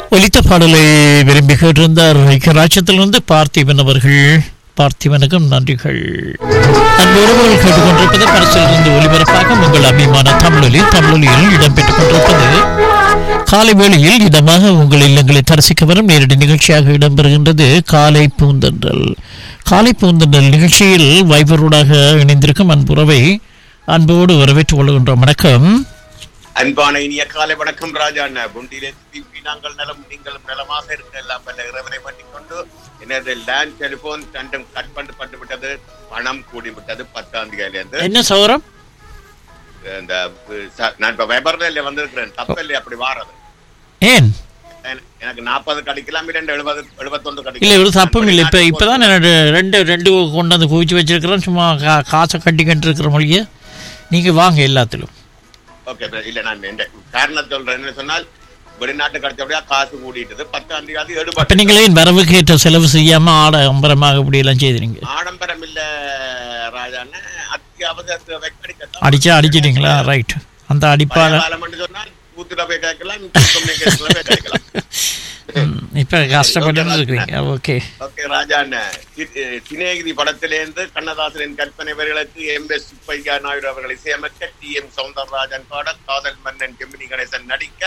ஒலித்த பாடலை விரும்பி கேட்டிருந்தார் ஐக்கியராட்சத்திலிருந்து பார்த்திபன் அவர்கள் பார்த்திபனுக்கும் நன்றிகள் அன்பு உறவுகள் கேட்டுக்கொண்டிருப்பது பரிசிலிருந்து ஒலிபரப்பாக உங்கள் அபிமான தமிழொலி தமிழொலியில் இடம்பெற்றுக் கொண்டிருப்பது காலை வேளையில் இதமாக உங்கள் இல்லங்களை தரிசிக்க வரும் நேரடி நிகழ்ச்சியாக இடம்பெறுகின்றது காலை பூந்தன்றல் காலை பூந்தன்றல் நிகழ்ச்சியில் வைபரோடாக இணைந்திருக்கும் அன்புறவை அன்போடு வரவேற்றுக் கொள்கின்றோம் வணக்கம் அன்பான இனிய காலை வணக்கம் ராஜா அண்ணா குண்டிலே திருப்பி நாங்கள் நலம் நீங்களும் நலமாக இருக்க எல்லாம் வல்ல இறைவனை பண்ணிக் கொண்டு எனது லேண்ட் டெலிபோன் ரெண்டும் கட் பண்ணி பட்டு விட்டது பணம் கூடி விட்டது பத்தாம் தேதியிலிருந்து என்ன சௌரம் இந்த ச- நான் இப்ப வெபர்ல வந்திருக்கிறேன் தப்பில்லை அப்படி வாரது ஏன் என- எனக்கு நாற்பது கிடைக்கலாம் இரண்டு எழுபது எழுபத்தொன்று இல்ல கிடைக்கலாம் இவ்வளவு தப்பும் இல்லை இப்ப இப்பதான் நான் ரெ- ரெண்டு ரெண்டு கொண்டு வந்து குவிச்சு வச்சிருக்கிறேன் சும்மா கா- காசை கட்டிக்கிட்டு இருக்கிற மொழிய நீங்க வாங்க எல்லாத்திலும் ஓகே இல்ல நான் இந்த காரணம் சொல்றேன் என்ன சொன்னால் வெளிநாட்டு கிடைச்சபடியா காசு கூடிட்டது பத்தாம் தேதி அப்ப எடுபட்டு நீங்களே வரவுக்கு ஏற்ற செலவு செய்யாம ஆட அம்பரமாக இப்படி எல்லாம் செய்தீங்க ஆடம்பரம் இல்ல ராஜாண்ணா அத்தியாவசிய தேவை கிடைக்கத்தான் அடிச்சா அடிச்சிட்டீங்களா ரைட் அந்த அடிப்பால பழைய காலம் என்று சொன்னால் கூத்துல போய் கேட்கலாம் communicationல போய் கேட்கலாம் ம், இப்ப கஷ்டப்பட்டு இருக்கிறீங்க ஓகே ஓகே ராஜா அண்ணன் சினேகிரி படத்திலிருந்து கண்ணதாசனின் கற்பனை வரிகளுக்கு எம் எஸ் சுப்பையா நாயுடு அவர்களை இசையமைக்க டி எம் சௌந்தரராஜன் பாட காதல் மன்னன் ஜெமினி கணேசன் நடிக்க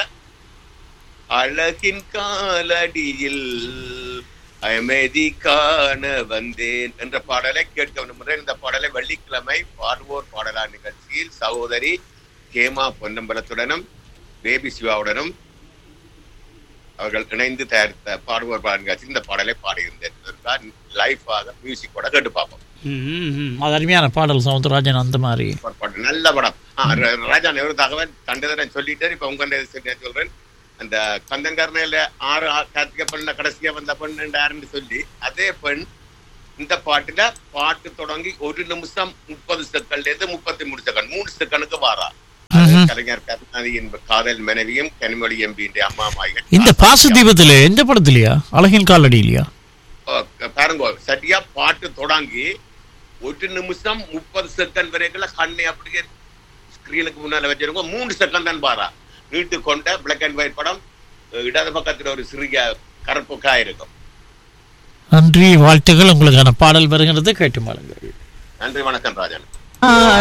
அழகின் காலடியில் அமைதி காண வந்தேன் என்ற பாடலை கேட்க வேண்டும் இந்த பாடலை வெள்ளிக்கிழமை பாடுவோர் பாடலா நிகழ்ச்சியில் சகோதரி கேமா பொன்னம்பலத்துடனும் பேபி சிவாவுடனும் அவர்கள் இணைந்து தயாரித்த பாடுவோர் பாடல் நிகழ்ச்சி இந்த பாடலை பாடியிருந்தேன் லைஃபாக மியூசிக்கோட கேட்டு பார்ப்போம் அது அருமையான பாடல் சவுந்தரராஜன் அந்த மாதிரி ஒரு படம் நல்ல படம் ஆ, ர- ராஜா ஒரு தகவல் தண்டனை சொல்லிட்டேன் இப்ப உங்க சொல்லி சொல்றேன் அந்த கந்தன்கர்ணையில ஆறு ஆ- கார்த்திகை பெண்ண கடைசியா வந்த பெண் யாருன்னு சொல்லி அதே பெண் இந்த பாட்டுல பாட்டு தொடங்கி ஒரு நிமிஷம் முப்பது செகண்ட்ல இருந்து முப்பத்தி மூணு செகண்ட் மூணு செகண்டுக்கு வாரா அது கலைஞர் கருணாநிதியின் காதல் மனைவியும் கனிமொழி எம்பியின் அம்மா மாய்கள் இந்த பாச தீபத்துல எந்த படத்துலயா அழகின் காலடி இல்லையா பாருங்க சரியா பாட்டு தொடங்கி ஒரு நிமிஷம் முப்பது செகண்ட் வரைக்கும் கண்ணை அப்படியே ஸ்கிரீனுக்கு முன்னால வச்சிருக்கோம் மூணு செகண்ட் தான் பாரா நீட்டு கொண்ட பிளாக் அண்ட் ஒயிட் படம் அஹ் இடது பக்கத்துல ஒரு சிறிய கருப்பு காய் இருக்கும் நன்றி வாழ்த்துக்கள் உங்களுக்கான பாடல் வருகிறது கேட்டு மாளுங்கள் நன்றி வணக்கம் ராஜன்